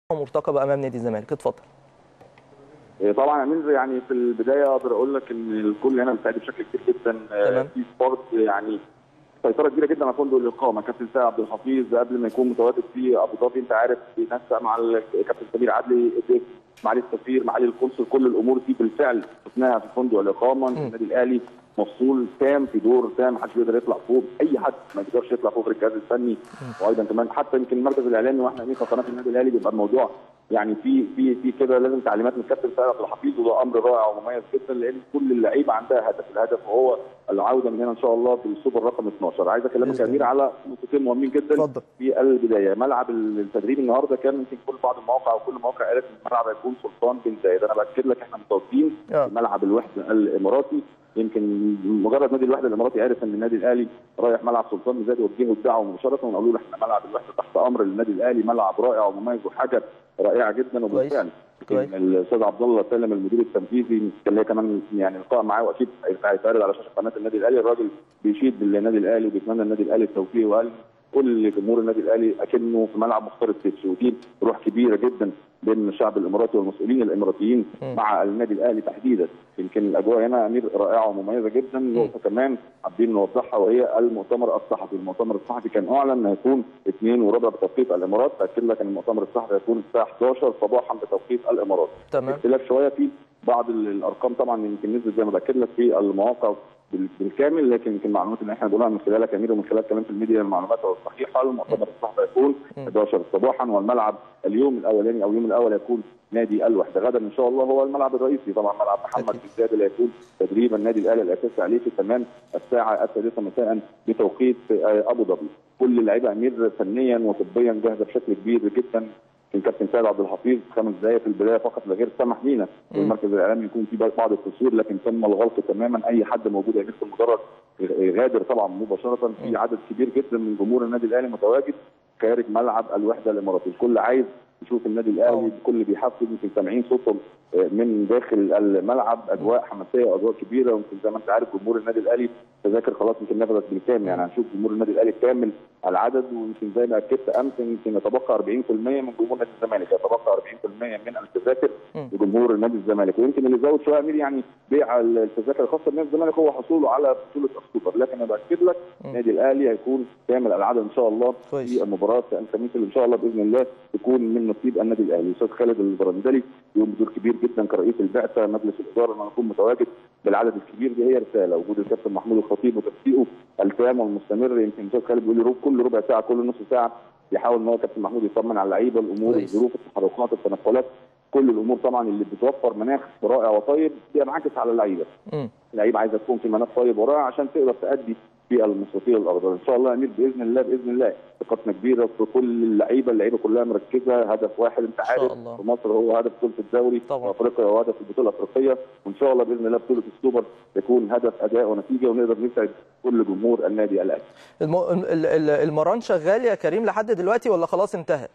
مرتقبه امام نادي الزمالك اتفضل طبعا يا امير يعني في البدايه اقدر اقول لك ان الكل هنا مستعد بشكل كبير جدا تمام. في سبورت يعني سيطره كبيره جدا على فندق الاقامه كابتن سيد عبد الحفيظ قبل ما يكون متواجد في ابو ظبي انت عارف بينسق مع الكابتن سمير عدلي معالي السفير معالي القنصل كل الامور دي بالفعل شفناها في فندق الاقامه النادي الاهلي مفصول تام في دور تام محدش بيقدر يطلع فوق اي حد ما بيقدرش يطلع فوق غير الجهاز الفني وايضا كمان حتى يمكن المركز الاعلامي واحنا امين قناه النادي الاهلي بيبقى الموضوع يعني في في في كده لازم تعليمات من الكابتن سيد عبد الحفيظ وده امر رائع ومميز جدا لان كل اللعيبه عندها هدف الهدف وهو العوده من هنا ان شاء الله في السوبر رقم 12 عايز اكلمك يا امير على نقطتين مهمين جدا اتفضل. في البدايه ملعب التدريب النهارده كان يمكن كل بعض المواقع وكل المواقع قالت ان الملعب هيكون سلطان بن زايد انا باكد لك احنا متواجدين آه. في ملعب الوحده الاماراتي يمكن مجرد نادي الوحده الاماراتي عرف ان النادي الاهلي رايح ملعب سلطان بن زايد وجهوا الدعوه مباشره وقالوا له احنا ملعب الوحده تحت امر النادي الاهلي ملعب رائع ومميز وحاجه رائعه جدا وبالفعل كويس. يمكن الاستاذ عبد الله سالم المدير التنفيذي كان ليا كمان يعني لقاء معاه واكيد هيتعرض على شاشه قناه النادي الاهلي الراجل بيشيد بالنادي الاهلي وبيتمنى النادي الاهلي التوفيق وقال كل جمهور النادي الاهلي اكنه في ملعب مختار التتش ودي روح كبيره جدا بين الشعب الاماراتي والمسؤولين الاماراتيين مع النادي الاهلي تحديدا يمكن الاجواء هنا يا امير رائعه ومميزه جدا نقطه كمان حابين نوضحها وهي المؤتمر الصحفي المؤتمر الصحفي كان اعلن انه هيكون 2 وربع بتوقيت الامارات باكد لك ان المؤتمر الصحفي هيكون الساعه 11 صباحا بتوقيت الامارات تمام اختلاف شويه في بعض ال- الارقام طبعا يمكن نزلت زي ما باكد لك في المواقع بال- بالكامل لكن يمكن المعلومات اللي احنا بنقولها من خلالك يا امير ومن خلال كمان في الميديا المعلومات الصحيحه المؤتمر الصحفي هيكون 11 صباحا والملعب اليوم الاولاني او اليوم الاول يكون نادي الوحده غدا ان شاء الله هو الملعب الرئيسي طبعا ملعب محمد أكيد. بن زايد اللي هيكون تدريب النادي الاهلي الاساسي عليه في تمام الساعه السادسه مساء بتوقيت آه، ابو ظبي كل اللعيبه امير فنيا وطبيا جاهزه بشكل كبير جدا كان كابتن سيد عبد الحفيظ خمس دقائق في البدايه فقط لا غير سمح لينا والمركز الاعلامي يكون في بعض القصور لكن تم الغلق تماما اي حد موجود هناك في المدرج غادر طبعا مباشره في عدد كبير جدا من جمهور النادي الاهلي متواجد خارج ملعب الوحده الاماراتي الكل عايز يشوف النادي الاهلي أوه. الكل بيحفز يمكن سامعين صوتهم آه، من داخل الملعب اجواء حماسيه واجواء كبيره ويمكن زي ما انت عارف جمهور النادي الاهلي تذاكر خلاص يمكن نفذت بالكامل يعني هنشوف جمهور النادي الاهلي كامل العدد ويمكن زي ما اكدت امس يمكن يتبقى 40% من جمهور نادي الزمالك يتبقى 40% من التذاكر مم. لجمهور نادي الزمالك ويمكن اللي زود شويه يا امير يعني بيع التذاكر الخاصه بنادي الزمالك هو حصوله على بطوله السوبر لكن انا باكد لك النادي الاهلي هيكون كامل العدد ان شاء الله كويس. في المباراه الخميس اللي ان شاء الله باذن الله تكون من نصيب النادي الاهلي الاستاذ خالد البرندلي يقوم بدور كبير جدا كرئيس البعثه مجلس الاداره انه يكون متواجد بالعدد الكبير دي هي رساله وجود الكابتن محمود الخطيب وتنسيقه التام والمستمر يمكن الاستاذ خالد بيقول لي رب- كل ربع ساعه كل نص ساعه بيحاول ان هو كابتن محمود يطمن على اللعيبه الامور كويس. الظروف التحركات التنقلات كل الامور طبعا اللي بتوفر مناخ رائع وطيب بينعكس على اللعيبه مم. اللعيبه عايزه تكون في مناخ طيب ورائع عشان تقدر تأدي في المستطيل الافضل ان شاء الله يا امير باذن الله باذن الله ثقتنا كبيره في كل اللعيبه اللعيبه كلها مركزه هدف واحد انت شاء عارف الله. في مصر هو هدف بطوله الدوري طبعا. وافريقيا وهدف البطوله الافريقيه وان شاء الله باذن الله بطوله السوبر تكون هدف اداء ونتيجه ونقدر نسعد كل جمهور النادي الاهلي الم... ال- ال- المران شغال يا كريم لحد دلوقتي ولا خلاص انتهى؟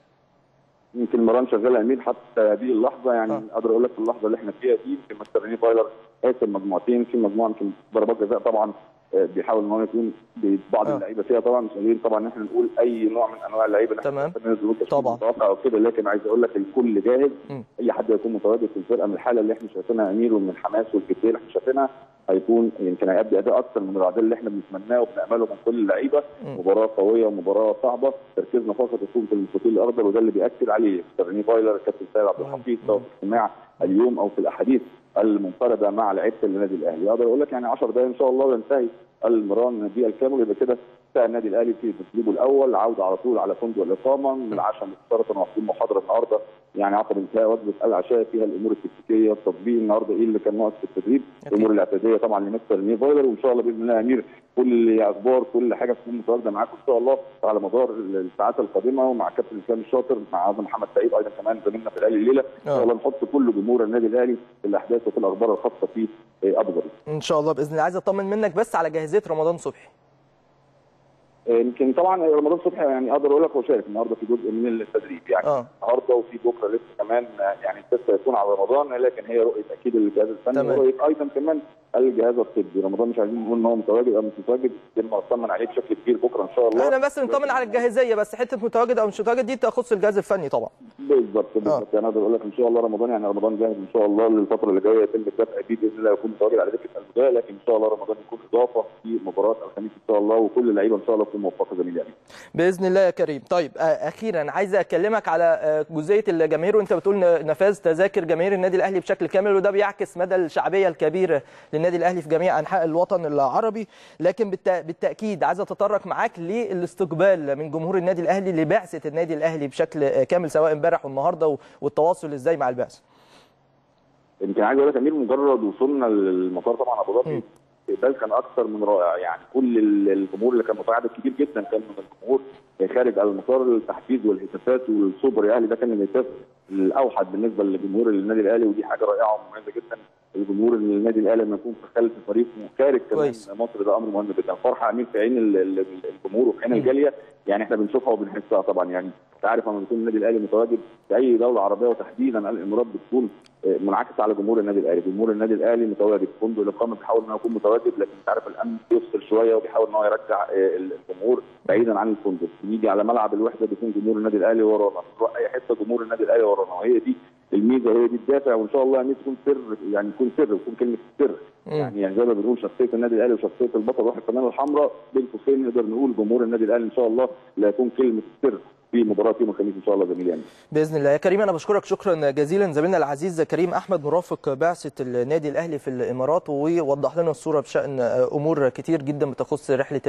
يمكن المران شغال يا امير حتى هذه اللحظه يعني آه. اقدر اقول لك في اللحظه اللي احنا فيها دي يمكن مستر ريني فايلر قاسم مجموعتين في مجموعه يمكن ضربات جزاء طبعا آه، بيحاول ان هو يكون بعض آه. اللعيبه فيها طبعا مش قادرين طبعا ان احنا نقول اي نوع من انواع اللعيبه اللي تمام. احنا نقول تشكيل طبعا. متوقع او كده لكن عايز اقول لك الكل جاهز مم. اي حد يكون متواجد في الفرقه من الحاله اللي احنا شايفينها يا امير ومن الحماس والجديه اللي احنا شايفينها هيكون يمكن هيأدي اداء اكثر من العدل اللي احنا بنتمناه وبنامله من كل اللعيبه مم. مباراه قويه ومباراه صعبه تركيزنا فقط يكون في المستطيل الاخضر وده اللي بياكد عليه مستر ريني فايلر الكابتن سيد عبد الحفيظ سواء في الاجتماع اليوم او في الاحاديث المنفرده مع لعيبه النادي الاهلي اقدر اقول لك يعني 10 دقائق ان شاء الله وينتهي المران بالكامل يبقى كده انتهى النادي الاهلي في تدريبه الاول عوده على طول على فندق الاقامه من العشاء مباشره وهتكون محاضره النهارده يعني عقب انتهاء وجبه العشاء فيها الامور التكتيكيه التطبيق النهارده ايه اللي كان ناقص في التدريب أكيد. الامور الاعتياديه طبعا لمستر ني فايلر وان شاء الله باذن الله يا امير كل اخبار كل حاجه تكون متواجده معاكم ان شاء الله على مدار الساعات القادمه ومع كابتن اسلام الشاطر مع عبد محمد سعيد ايضا كمان زميلنا في الاهلي الليله ان شاء الله نحط كل جمهور النادي الاهلي في الاحداث وفي الاخبار الخاصه في ابو ظبي ان شاء الله باذن الله عايز اطمن منك بس على جاهزيه رمضان صبحي يمكن طبعا رمضان صبحي يعني اقدر اقول لك هو شارك النهارده في جزء من التدريب يعني اه النهارده وفي بكره لسه كمان يعني لسه يكون على رمضان لكن هي رؤيه اكيد الجهاز الفني تمام. ورؤيه ايضا كمان الجهاز الطبي رمضان مش عايزين نقول ان هو متواجد او مش متواجد لما اطمن عليه بشكل كبير بكره ان شاء الله احنا بس نطمن على الجاهزيه بس حته متواجد او مش متواجد دي تخص الجهاز الفني طبعا بالظبط بالظبط يعني اقدر اقول لك ان شاء الله رمضان يعني رمضان جاهز ان شاء الله للفتره اللي جايه يتم الدفع بيه باذن الله يكون متواجد على دكه البدايه لكن ان شاء الله رمضان يكون اضافه في مباراه الخميس ان شاء الله وكل اللعيبه ان شاء الله تكون موفقه زميلي يعني. باذن الله يا كريم طيب آه، اخيرا عايز اكلمك على آه، جزئيه الجماهير وانت بتقول ن- نفاذ تذاكر جماهير النادي الاهلي بشكل كامل وده بيعكس مدى الشعبيه الكبيره للنادي الاهلي في جميع انحاء الوطن العربي لكن بالت- بالتاكيد عايز اتطرق معاك للاستقبال من جمهور النادي الاهلي لبعثه النادي الاهلي بشكل آه، كامل سواء امبارح والنهارده و- والتواصل ازاي مع البعثه يمكن عايز اقول لك يا امير مجرد وصولنا للمطار طبعا ابو مم. ظبي الاستقبال كان اكثر من رائع يعني كل ال- الجمهور اللي كان متعدد كبير جدا كان من الجمهور خارج على المطار التحفيز والهتافات والسوبر الاهلي ده كان الهتاف الاوحد بالنسبه لجمهور النادي الاهلي ودي حاجه رائعه ومميزه جدا الجمهور ان النادي الاهلي لما يكون في خلف فريق خارج كمان كويس. مصر ده امر مهم جدا فرحه امير في عين ال- ال- الجمهور وفي عين مم. الجاليه يعني احنا بنشوفها وبنحسها طبعا يعني انت عارف لما بيكون النادي الاهلي متواجد في اي دوله عربيه وتحديدا الامارات بتكون آه، منعكسه على جمهور النادي الاهلي، جمهور النادي الاهلي متواجد في فندق الاقامه بيحاول ان هو يكون متواجد لكن انت عارف الامن بيفصل شويه وبيحاول ان هو يرجع آه، الجمهور بعيدا عن الفندق، يجي على ملعب الوحده بيكون جمهور النادي الاهلي ورانا، تروح اي حته جمهور النادي الاهلي ورانا وهي دي الميزه وهي دي الدافع وان شاء الله يعني تكون سر يعني يكون سر ويكون كلمه سر مم. يعني يعني زي ما بنقول شخصيه النادي الاهلي وشخصيه البطل روح الفنانه الحمراء بين قوسين نقدر نقول جمهور النادي الاهلي ان شاء الله لا يكون كلمه سر في مباراه يوم الخميس ان شاء الله زميلي يعني باذن الله يا كريم انا بشكرك شكرا جزيلا زميلنا العزيز كريم احمد مرافق بعثه النادي الاهلي في الامارات ووضح لنا الصوره بشان امور كتير جدا بتخص رحله